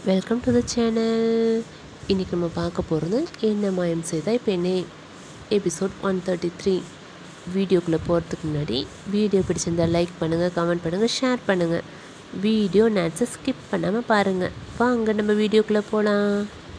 welcome to the channel இன்றைக்கி நம்ம பார்க்க போகிறது என்ன மாயம் செய்தால் பெண்ணே எபிசோட் ஒன் தேர்ட்டி த்ரீ வீடியோக்குள்ளே போகிறதுக்கு முன்னாடி வீடியோ பிடிச்சிருந்தால் லைக் பண்ணுங்கள் கமெண்ட் பண்ணுங்கள் ஷேர் பண்ணுங்கள் வீடியோ நேட்ஸை ஸ்கிப் பண்ணாமல் பாருங்கள் வாங்க நம்ம வீடியோக்குள்ளே போகலாம்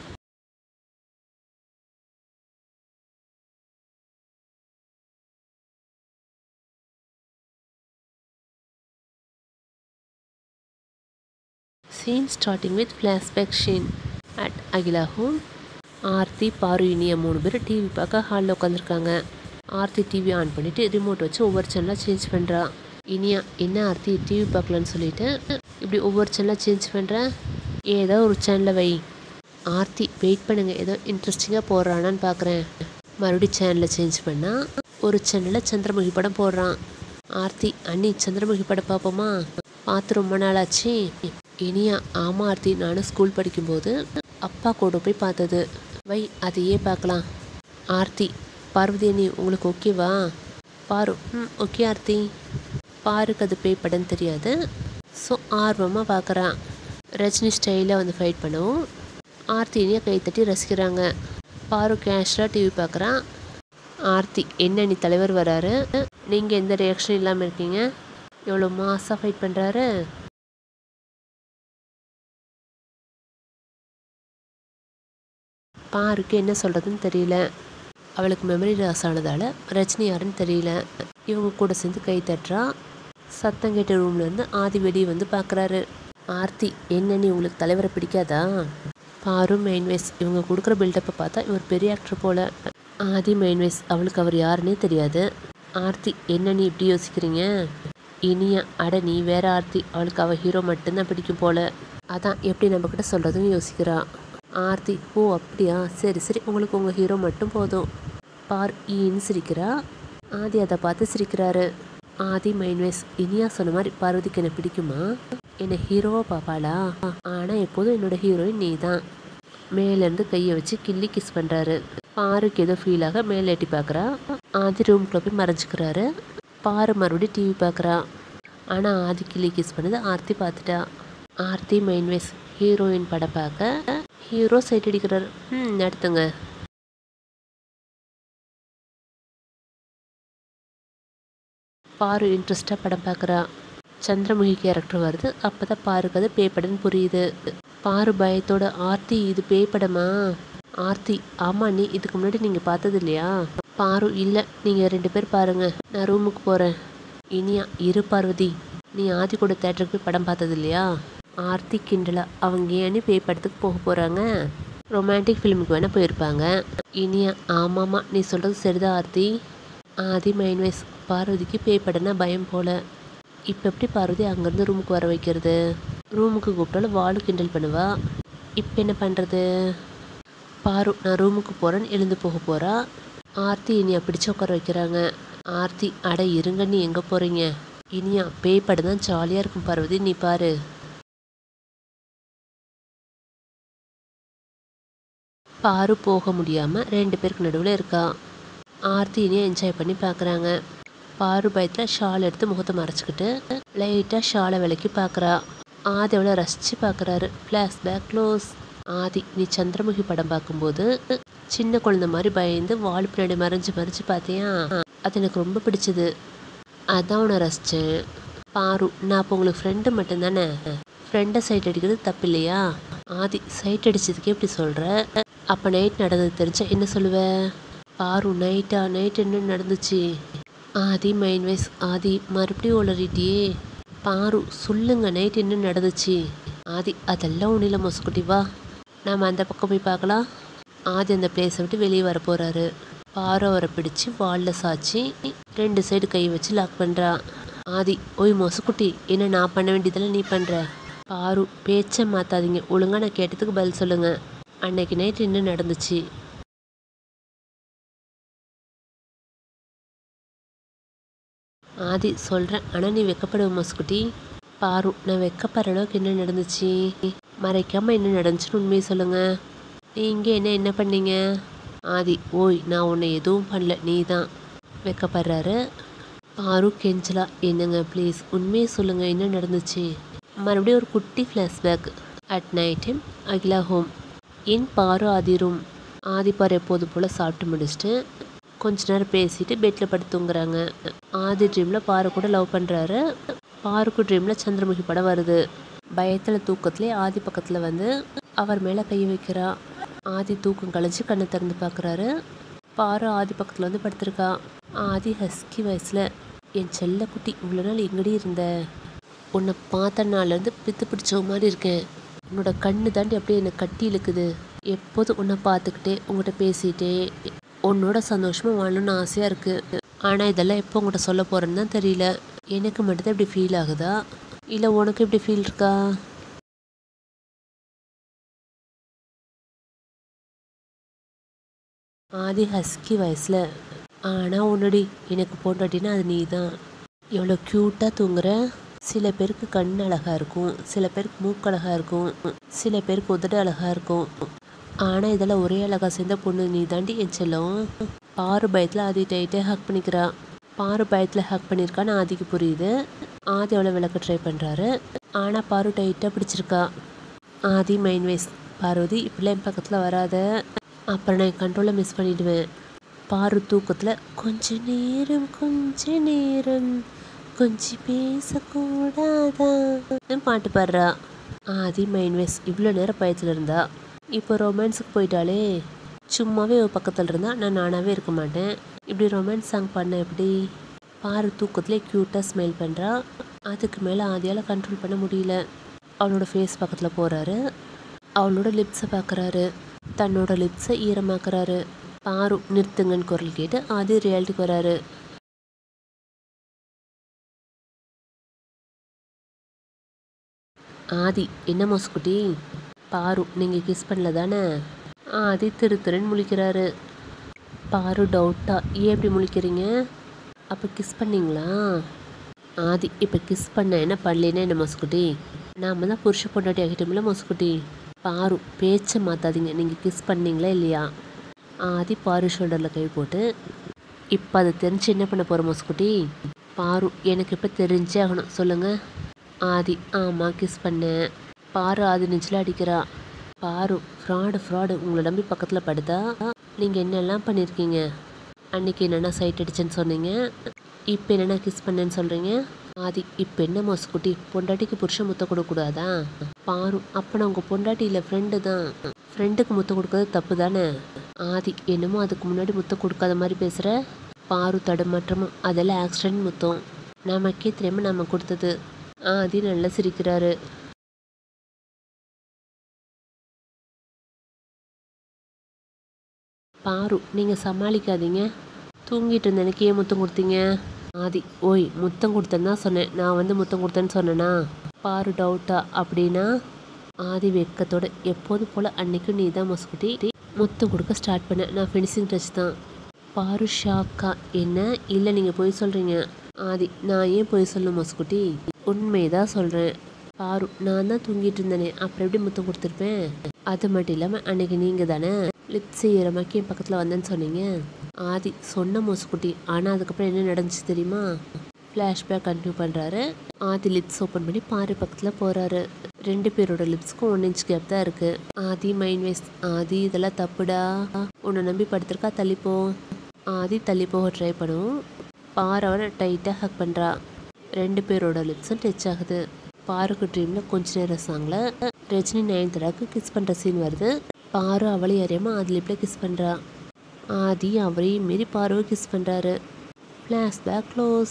scene starting with flashback scene at Akila home Aarthi Paru Iniya மூணு பேர் டிவி பார்க்க ஹாலில் உட்காந்துருக்காங்க ஆர்த்தி டிவி ஆன் பண்ணிவிட்டு ரிமோட் வச்சு ஒவ்வொரு சேனலாக சேஞ்ச் பண்ணுறா இனியா என்ன ஆர்த்தி டிவி பார்க்கலான்னு சொல்லிட்டு இப்படி ஒவ்வொரு சேனலாக சேஞ்ச் பண்ணுற ஏதோ ஒரு சேனலில் வை ஆர்த்தி வெயிட் பண்ணுங்க ஏதோ இன்ட்ரெஸ்டிங்காக போடுறானான்னு பார்க்குறேன் மறுபடியும் சேனலை சேஞ்ச் பண்ணால் ஒரு சேனலில் சந்திரமுகி படம் போடுறான் ஆர்த்தி அண்ணி சந்திரமுகி படம் பார்ப்போமா பார்த்து ரொம்ப நாளாச்சு இனியா ஆமாம் ஆர்த்தி நானும் ஸ்கூல் படிக்கும்போது அப்பா கூட போய் பார்த்தது வை அதையே பார்க்கலாம் ஆர்த்தி பார்வதி அண்ணி உங்களுக்கு ஓகேவா பாரு ம் ஓகே ஆர்த்தி பாருக்கு அது பேய் படம் தெரியாது ஸோ ஆர்வமாக பார்க்குறான் ரஜினி ஸ்டைலில் வந்து ஃபைட் பண்ணவும் ஆர்த்தி இனியா கைத்தட்டி ரசிக்கிறாங்க பாரு கேஷுவலாக டிவி பார்க்குறான் ஆர்த்தி என்ன நீ தலைவர் வராரு நீங்கள் எந்த ரியாக்ஷனும் இல்லாமல் இருக்கீங்க எவ்வளோ மாசாக ஃபைட் பண்ணுறாரு பாருக்கு என்ன சொல்கிறதுன்னு தெரியல அவளுக்கு மெமரி லாஸ் ஆனதால் ரஜினி யாருன்னு தெரியல இவங்க கூட சேர்ந்து கை தட்டுறா சத்தம் கேட்ட ரூம்லேருந்து ஆதி வெளியே வந்து பார்க்குறாரு ஆர்த்தி என்ன நீ உங்களுக்கு தலைவரை பிடிக்காதா பாரு மெயின்வேஸ் இவங்க கொடுக்குற பில்டப்பை பார்த்தா இவர் பெரிய ஆக்டர் போல் ஆதி மெயின்வேஸ் அவளுக்கு அவர் யாருன்னே தெரியாது ஆர்த்தி என்ன நீ இப்படி யோசிக்கிறீங்க இனியா அட நீ வேற ஆர்த்தி அவளுக்கு அவள் ஹீரோ மட்டும்தான் பிடிக்கும் போல அதான் எப்படி நம்மக்கிட்ட சொல்கிறதுன்னு யோசிக்கிறா ஆர்த்தி ஓ அப்படியா சரி சரி உங்களுக்கு உங்கள் ஹீரோ மட்டும் போதும் பார் ஈன்னு சிரிக்கிறா ஆதி அதை பார்த்து சிரிக்கிறாரு ஆதி மைன்வேஸ் இனியா சொன்ன மாதிரி பார்வதிக்கு என்ன பிடிக்குமா என்னை ஹீரோவாக பார்ப்பாளா ஆனால் எப்போதும் என்னோட ஹீரோயின் நீ தான் மேலேருந்து கையை வச்சு கிள்ளி கிஸ் பண்ணுறாரு பாருக்கு ஏதோ ஃபீல் ஆக மேலே எட்டி பார்க்குறா ஆதி ரூம்குள்ளே போய் மறைஞ்சிக்கிறாரு பாரு மறுபடியும் டிவி பார்க்குறா ஆனால் ஆதி கிள்ளி கிஸ் பண்ணது ஆர்த்தி பார்த்துட்டா ஆர்த்தி மைன்வேஸ் ஹீரோயின் படம் பார்க்க ஹீரோ சைட் அடிக்கிறார் ம் நடத்துங்க பாரு இன்ட்ரெஸ்டாக படம் பார்க்குறா சந்திரமுகி கேரக்டர் வருது அப்போ தான் பாருக்கு அது பேய்படம்னு புரியுது பாரு பயத்தோட ஆர்த்தி இது பேய்படமா ஆர்த்தி ஆமாம் நீ இதுக்கு முன்னாடி நீங்கள் பார்த்தது இல்லையா பாரு இல்லை நீங்கள் ரெண்டு பேர் பாருங்கள் நான் ரூமுக்கு போகிறேன் இனியா இரு பார்வதி நீ ஆதி கூட தேட்டருக்கு போய் படம் பார்த்தது இல்லையா ஆர்த்தி கிண்டலா அவங்க ஏன்னு பேய் படத்துக்கு போக போகிறாங்க ரொமான்டிக் ஃபிலிமுக்கு வேணால் போயிருப்பாங்க இனியா ஆமாம்மா நீ சொல்கிறது சரிதான் ஆர்த்தி ஆதி மைன்வேஸ் பார்வதிக்கு பேய் படம்னா பயம் போல இப்போ எப்படி பார்வதி அங்கேருந்து ரூமுக்கு வர வைக்கிறது ரூமுக்கு கூப்பிட்டாலும் வாலு கிண்டல் பண்ணுவா இப்போ என்ன பண்ணுறது பாரு நான் ரூமுக்கு போகிறேன்னு எழுந்து போக போகிறா ஆர்த்தி இனியா பிடிச்சு உட்கார வைக்கிறாங்க ஆர்த்தி அட இருங்க நீ எங்கே போகிறீங்க இனியா பேய் படம் தான் ஜாலியாக இருக்கும் பார்வதி நீ பாரு பாரு போக முடியாமல் ரெண்டு பேருக்கு நடுவில் இருக்கா ஆர்த்தி இனியா என்ஜாய் பண்ணி பார்க்குறாங்க பாரு பயத்தில் ஷால் எடுத்து முகத்தை மறைச்சிக்கிட்டு லைட்டாக ஷாலை விலைக்கு பார்க்குறா ஆதி அவளை ரசித்து பார்க்குறாரு ஃப்ளாஷ்பேக் க்ளோஸ் ஆதி நீ சந்திரமுகி படம் பார்க்கும்போது சின்ன குழந்தை மாதிரி பயந்து வால் பின்னாடி மறைஞ்சு மறைஞ்சு பார்த்தியா அது எனக்கு ரொம்ப பிடிச்சது அதான் உன்னை ரசித்தேன் பாரு நான் அப்போ உங்களுக்கு ஃப்ரெண்டு மட்டும்தானே ஃப்ரெண்டை சைட் அடிக்கிறது தப்பு இல்லையா ஆதி சைட் அடிச்சதுக்கே இப்படி சொல்கிற அப்போ நைட் நடந்தது தெரிஞ்சா என்ன சொல்லுவ பாரு நைட்டா நைட் என்ன நடந்துச்சு ஆதி மைண்ட் வைஸ் ஆதி மறுபடியும் உளறிட்டியே பாரு சொல்லுங்க நைட் என்ன நடந்துச்சு ஆதி அதெல்லாம் ஒன்றில் மொசுக்குட்டி வா நாம் அந்த பக்கம் போய் பார்க்கலாம் ஆதி அந்த பிளேஸை விட்டு வெளியே வர போகிறாரு பாரு அவரை பிடிச்சி வாலில் சாய்ச்சி ரெண்டு சைடு கை வச்சு லாக் பண்ணுறா ஆதி ஓய் மொசுக்குட்டி என்ன நான் பண்ண வேண்டியதெல்லாம் நீ பண்ணுற பாரு பேச்சை மாற்றாதீங்க ஒழுங்காக நான் கேட்டதுக்கு பதில் சொல்லுங்கள் அன்னைக்கு நைட் என்ன நடந்துச்சு ஆதி சொல்கிறேன் ஆனால் நீ வெக்கப்படுவ மஸ்குட்டி பாரு நான் வெக்கப்படுற அளவுக்கு என்ன நடந்துச்சு மறைக்காமல் என்ன நடந்துச்சுன்னு உண்மையை சொல்லுங்கள் நீங்கள் என்ன என்ன பண்ணீங்க ஆதி ஓய் நான் உன்னை எதுவும் பண்ணல நீ தான் வெக்கப்படுறாரு பாரு கெஞ்சலா என்னங்க ப்ளீஸ் உண்மையை சொல்லுங்கள் என்ன நடந்துச்சு மறுபடியும் ஒரு குட்டி flashback at night time Akila home in Paru Aadhi room ஆதிப்பார் எப்போது போல் சாப்பிட்டு முடிச்சுட்டு கொஞ்ச நேரம் பேசிட்டு பெட்டில் படுத்து தூங்குறாங்க ஆதி ட்ரீமில் பாரு கூட லவ் பண்ணுறாரு பாருக்கு ட்ரீமில் சந்திரமுகி படம் வருது பயத்தில் தூக்கத்துலேயே ஆதி பக்கத்தில் வந்து அவர் மேலே கை வைக்கிறா ஆதி தூக்கம் கழிச்சு கண்ணை திறந்து பார்க்குறாரு பாரு ஆதி பக்கத்தில் வந்து படுத்திருக்கா ஆதி ஹஸ்கி வயசில் என் செல்ல குட்டி இவ்வளோ நாள் எங்கடி இருந்த உன்னை பார்த்த நாள்லேருந்து பித்து பிடிச்ச மாதிரி இருக்கேன் உன்னோட கண்ணு தாண்டி அப்படியே என்னை கட்டி இழுக்குது எப்போதும் உன்னை பார்த்துக்கிட்டே உங்கள்கிட்ட பேசிட்டே உன்னோட சந்தோஷமாக வாழணும்னு ஆசையாக இருக்குது ஆனால் இதெல்லாம் எப்போ உங்கள்கிட்ட சொல்ல போகிறேன்னு தான் தெரியல எனக்கு மட்டும்தான் இப்படி ஃபீல் ஆகுதா இல்லை உனக்கு இப்படி ஃபீல் இருக்கா ஆதி ஹஸ்கி வயசில் ஆனால் உன்னடி எனக்கு பொண்டாட்டினா அது நீ தான் எவ்வளோ க்யூட்டாக தூங்குற சில பேருக்கு கண் அழகாக இருக்கும் சில பேருக்கு மூக்கு அழகாக இருக்கும் சில பேருக்கு உதடு அழகாக இருக்கும் ஆனால் இதெல்லாம் ஒரே அழகாக சேர்ந்த பொண்ணு நீ தாண்டி என் செல்லம் பாரு பயத்தில் ஆதி டைட்டே ஹக் பண்ணிக்கிறா பாரு பயத்தில் ஹக் பண்ணியிருக்கான்னு ஆதிக்கு புரியுது ஆதி அவளை விளக்க ட்ரை பண்ணுறாரு ஆனால் பாரு டைட்டாக பிடிச்சிருக்கா ஆதி மைண்ட் வேஸ் பார்வதி இப்படிலாம் என் பக்கத்தில் வராத அப்புறம் நான் என் கண்ட்ரோலை மிஸ் பண்ணிடுவேன் பாரு தூக்கத்தில் கொஞ்ச நேரம் கொஞ்ச நேரம் கொஞ்சம் பேசக்கூடாதா பாட்டு பாடுறா ஆதி மைண்ட் வேஸ் இவ்வளோ நேரம் பயத்தில் இருந்தா இப்போ ரொமான்ஸுக்கு போயிட்டாலே சும்மாவே ஒரு பக்கத்தில் இருந்தா நான் நானாகவே இருக்க மாட்டேன் இப்படி ரொமான்ஸ் சாங் பண்ண எப்படி பாரு தூக்கத்திலே க்யூட்டாக ஸ்மைல் பண்ணுறா அதுக்கு மேலே ஆதியால் கண்ட்ரோல் பண்ண முடியல அவளோட ஃபேஸ் பக்கத்தில் போகிறாரு அவளோட லிப்ஸை பார்க்குறாரு தன்னோட லிப்ஸை ஈரமாக்குறாரு பாரு நிறுத்துங்கன்னு குரல் கேட்டு ஆதி ரியாலிட்டிக்கு வராரு ஆதி என்ன மோசுக்குட்டி பாரு நீங்கள் கிஸ் பண்ணல தானே ஆதி திரு திருன்னு முழிக்கிறாரு பாரு டவுட்டா ஏன் இப்படி முழிக்கிறீங்க அப்போ கிஸ் பண்ணீங்களா ஆதி இப்போ கிஸ் பண்ண என்ன பண்ணலேன்னா என்ன மொசுக்குட்டி நாம தான் புருஷ பொண்டாட்டி ஆகிட்டோம்ல மொசுக்குட்டி பாரு பேச்சை மாற்றாதீங்க நீங்கள் கிஸ் பண்ணீங்களா இல்லையா ஆதி பாரு ஷோல்டரில் கை போட்டு இப்போ அதை தெரிஞ்சு என்ன பண்ண போகிற மொசுக்குட்டி பாரு எனக்கு இப்போ தெரிஞ்சே ஆகணும் சொல்லுங்கள் ஆதி ஆமாம் கிஸ் பண்ணேன் பாரு ஆதி நெஞ்சில் அடிக்கிறா பாரு ஃப்ராடு ஃப்ராடு உங்களை நம்பி பக்கத்தில் படுத்தா நீங்கள் என்னெல்லாம் பண்ணியிருக்கீங்க அன்னைக்கு என்னென்ன சைட் அடிச்சேன்னு சொன்னீங்க இப்போ என்னென்ன கிஸ் பண்ணேன்னு சொல்கிறீங்க ஆதி இப்போ என்ன மோசுக்குட்டி பொண்டாட்டிக்கு புருஷன் முத்தம் கொடுக்கக்கூடாதா பாரு அப்போ நான் உங்கள் பொண்டாட்டி இல்லை ஃப்ரெண்டு தான் ஃப்ரெண்டுக்கு முத்தம் கொடுக்கறது தப்பு தானே ஆதி என்னமோ அதுக்கு முன்னாடி முத்தம் கொடுக்காத மாதிரி பேசுகிற பாரு தடுமாற்றமும் அதெல்லாம் ஆக்சிடென்ட் முத்தம் நமக்கே தெரியாம நம்ம கொடுத்தது ஆதி நல்லா சிரிக்கிறாரு பாரு நீங்கள் சமாளிக்காதீங்க தூங்கிட்டு இருந்த எனக்கு ஏன் முத்தம் கொடுத்தீங்க ஆதி ஓய் முத்தம் கொடுத்தேன்னு தான் சொன்னேன் நான் வந்து முத்தம் கொடுத்தேன்னு சொன்னேனா பாரு டவுட்டா அப்படின்னா ஆதி வெக்கத்தோட எப்போதும் போல் அன்னைக்கும் நீ தான் மொசுக்குட்டி முத்தம் கொடுக்க ஸ்டார்ட் பண்ண நான் ஃபினிஷிங் டச் தான் பாரு ஷாக்கா என்ன இல்லை நீங்கள் போய் சொல்கிறீங்க ஆதி நான் ஏன் போய் சொல்லணும் மொசுக்குட்டி உண்மைதான் சொல்கிறேன் பாரு நான் தான் தூங்கிட்டு இருந்தேனே அப்புறம் எப்படி முத்தம் கொடுத்துருப்பேன் அது மட்டும் இல்லாமல் அன்னைக்கு நீங்கள் தானே லிப்ஸ் ஈரமாக்கி என் பக்கத்தில் வந்தேன்னு சொன்னீங்க ஆதி சொன்ன மோசுக்குட்டி ஆனால் அதுக்கப்புறம் என்ன நடந்துச்சு தெரியுமா ஃப்ளாஷ்பேக் கண்டினியூ பண்ணுறாரு ஆதி லிப்ஸ் ஓப்பன் பண்ணி பாரு பக்கத்தில் போகிறாரு ரெண்டு பேரோட லிப்ஸ்க்கும் ஒன் இன்ச் கேப் தான் இருக்குது ஆதி மைண்ட் வேஸ்ட் ஆதி இதெல்லாம் தப்புடா உன்னை நம்பி படுத்திருக்கா தள்ளிப்போ ஆதி தள்ளி போக ட்ரை பண்ணும் பாரவனை டைட்டாக ஹக் பண்ணுறா ரெண்டு பேரோட லிப்ஸும் டச் ஆகுது பாருக்கு ட்ரீமில் கொஞ்ச நேரம் சாங்கில் ரஜினி நயன்தாராக்கு கிஸ் பண்ணுற சீன் வருது பாரு அவளையும் அறியாமல் ஆதி லிப்பில் கிஸ் பண்ணுறா ஆதி அவரையும் மீறி பாருவை கிஸ் பண்ணுறாரு ஃப்ளாஷ்பேக் க்ளோஸ்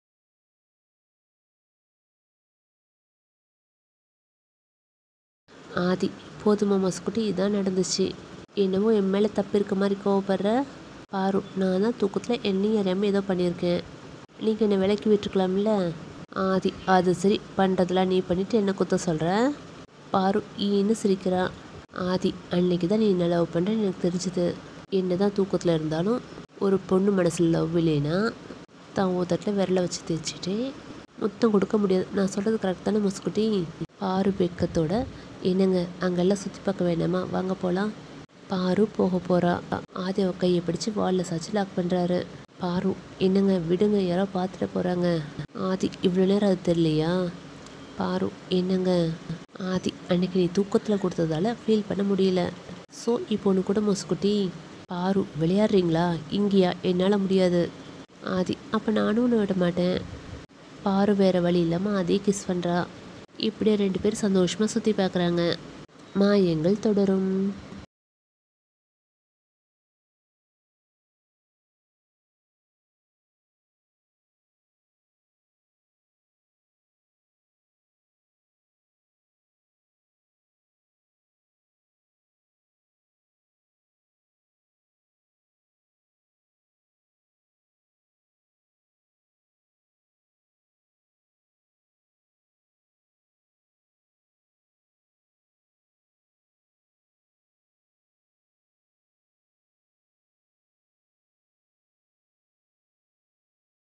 ஆதி போதுமா மஸ்குட்டி இதான் நடந்துச்சு என்னவோ என் மேலே தப்பு இருக்க மாதிரி கோவப்படுற பாரு நான் தான் தூக்கத்தில் என்னையும் அறியாமல் ஏதோ பண்ணியிருக்கேன் நீங்கள் என்னை விலைக்கு விட்டுருக்கலாம்ல ஆதி அது சரி பண்ணுறதெல்லாம் நீ பண்ணிட்டு என்ன குத்த சொல்கிற பாரு ஈன்னு சிரிக்கிறா ஆதி அன்னைக்கு தான் நீ என்ன லவ் பண்ணுறேன்னு எனக்கு தெரிஞ்சுது என்ன தான் தூக்கத்தில் இருந்தாலும் ஒரு பொண்ணு மனசில் லவ் இல்லைன்னா தான் ஊதட்டில் விரலை வச்சு தேய்ச்சிட்டு முத்தம் கொடுக்க முடியாது நான் சொல்கிறது கரெக்ட் தானே முஸ்குட்டி பாரு வெக்கத்தோட என்னங்க அங்கெல்லாம் சுற்றி பார்க்க வேணாமா வாங்க போகலாம் பாரு போக போகிறா ஆதி அவ கையை பிடிச்சி வாலில் சாச்சு லாக் பண்ணுறாரு பாரு என்னங்க விடுங்க யாரோ பார்த்துட்டு போகிறாங்க ஆதி இவ்வளோ நேரம் அது தெரியலையா பாரு என்னங்க ஆதி அன்னைக்கு நீ தூக்கத்தில் கொடுத்ததால ஃபீல் பண்ண முடியல ஸோ இப்போ ஒன்று கூட மொசுக்குட்டி பாரு விளையாடுறீங்களா இங்கேயா என்னால் முடியாது ஆதி அப்போ நானும் ஒன்று விட மாட்டேன் பாரு வேறு வழி இல்லாமல் ஆதியை கிஸ் பண்ணுறா இப்படியே ரெண்டு பேரும் சந்தோஷமாக சுற்றி பார்க்குறாங்க மாயங்கள் தொடரும்